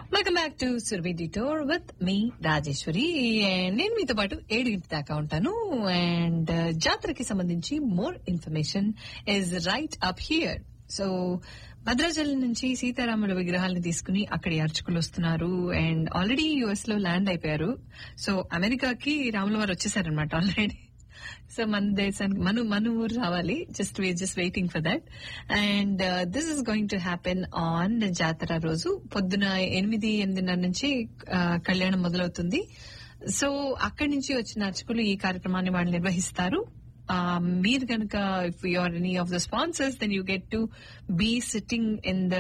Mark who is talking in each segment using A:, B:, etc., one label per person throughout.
A: welcome back to Surbhi Detroit with me Rajeshwari And నేను మీతో పాటు ఏడింటి దాకా ఉంటాను అండ్ జాతరకి సంబంధించి more information is right up here so Bhadrachalam నుంచి సీతారాముల విగ్రహాలను తీసుకుని అక్కడి అర్చకులు వస్తున్నారు అండ్ ఆల్రెడీ యుఎస్ లో ల్యాండ్ అయిపోయారు సో అమెరికాకి రాముల వారు వచ్చేసారనమాట ఆల్రెడీ సో మన దేశానికి మన మన ఊరు రావాలి just we just waiting for that and this is going to happen on జాతర రోజు పొద్దున ఎనిమిది ఎనిమిదిన్నర నుంచి ఆ, కళ్యాణం మొదలవుతుంది సో అక్కడి నుంచి వచ్చిన అర్చకులు ఈ కార్యక్రమాన్ని వాళ్ళు నిర్వహిస్తారు ఆ, మీరు కనుక if you're any of the sponsors then you get to be sitting in the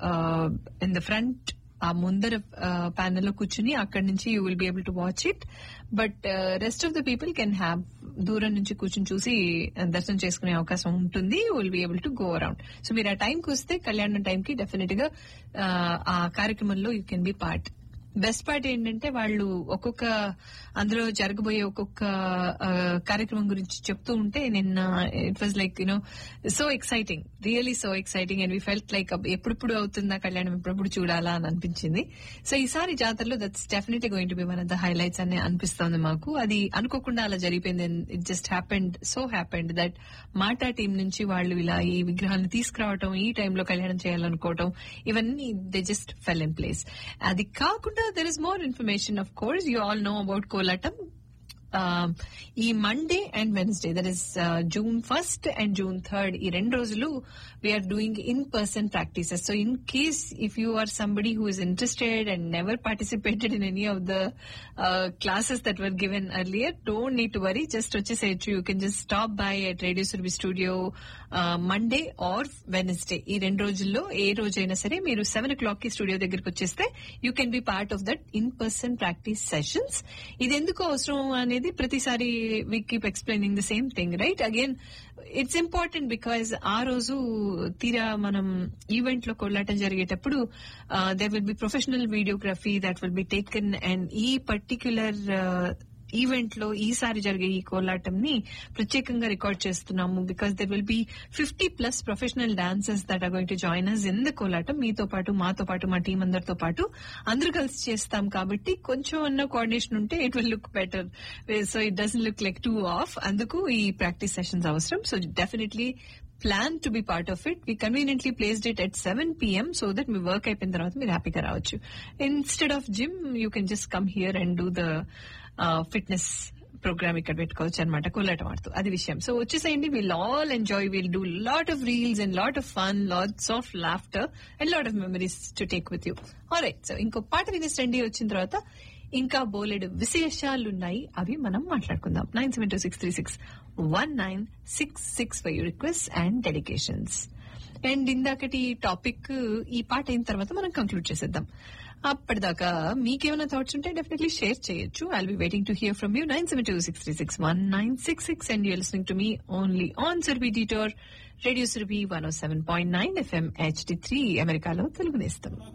A: in the front ఆ ముందర ప్యానెల్ లో కూర్చుని అక్కడి నుంచి you will be able to watch it but rest of the people can have దూరం నుంచి కూర్చుని చూసి uh, దర్శనం చేసుకునే అవకాశం ఉంటుంది you will be able to go around so మీరు ఆ టైంకి వస్తే కళ్యాణం టైంకి డెఫినెట్ గా uh, ఆ కార్యక్రమంలో you can be part best part ఏంటంటే వాళ్ళు ఒక్కొక్క అందులో జరగబోయే ఒక్కొక్క ఆ, కార్యక్రమం గురించి చెప్తూ ఉంటే నిన్న it was like you know so exciting really so exciting and we felt like ఎప్పుడెప్పుడు అవుతుందా కళ్యాణం ఎప్పుడెప్పుడు చూడాలా అని అనిపించింది సో ఈసారి జాతరలో that's definitely going to be one of the highlights అని అనిపిస్తోంది మాకు అది అనుకోకుండా అలా జరిగిపోయింది it just happened so happened that MATA team నుంచి వాళ్ళు ఇలా ఈ విగ్రహాలను తీసుకురావటం ఈ టైంలో కళ్యాణం చేయాలనుకోవటం ఇవన్నీ they just fell in place అది కాకుండా there is more information of course you all know about kolatam Um, ఈ Monday and Wednesday that is June first and June third ఈ రెండు రోజులు we're doing in person practices so in case if you are somebody who is interested and never participated in any of the classes that were given earlier don't need to worry just వచ్చేసేయచ్చు you can just stop by at radio service studio Monday or Wednesday ఈ రెండు రోజుల్లో ఏ రోజైనా సరే మీరు seven o'clock కి studio దగ్గరికి వచ్చేస్తే you can be part of that in person practice sessions ఇది ఎందుకు అవసరం అనేది ప్రతిసారి we keep explaining the same thing right again it's important because ఆ రోజు తీరా మనం ఈవెంట్ లో కొల్లాటం జరిగేటప్పుడు there will be professional videography that will be taken and ఈ పర్టిక్యులర్ ఈవెంట్ లో ఈసారి జరిగే ఈ కోలాటం ని ప్రత్యేకంగా రికార్డ్ చేస్తున్నాము because there will be fifty plus professional dancers that are going to join us in the kolatam మీతో పాటు మాతో పాటు మా టీం అందరితో పాటు అందరూ కలిసి చేస్తాం కాబట్టి కొంచెం అన్న కోఆర్డినేషన్ ఉంటే it will look better so it doesn't look like too off అందుకు ఈ ప్రాక్టీస్ సెషన్స్ అవసరం so definitely plan to be part of it we conveniently placed it at seven PM so that మీ work అయిపోయిన తర్వాత మీరు హ్యాపీగా రావచ్చు instead of gym you can just come here and do the fitness program ఇక్కడ పెట్టుకోవచ్చు అనమాట కోలాటం ఆడుతూ అది విషయం సో వచ్చేసేయండి will all enjoy will do lot of reels and lot of fun lots of laughter and lot of memories to take with you right so ఇంకో పాట వినేసండి వచ్చిన తర్వాత ఇంకా బోలెడు విశేషాలు ఉన్నాయి అవి మనం మాట్లాడుకుందాం nine seven two six three six one nine six six five request and dedications and ఇందాకటి టాపిక్ ఈ పాట అయిన తర్వాత మనం కంక్లూడ్ చేసేద్దాం అప్పటిదాకా మీకేమైనా థాట్స్ ఉంటే డెఫినెట్లీ షేర్ చేయొచ్చు I be waiting to hear from you nine seven two six three six one nine six six and you're listening to me only on Surbhi Detroit radio Surbhi one o seven point nine FM HD three అమెరికాలో తెలుగు నేస్తాం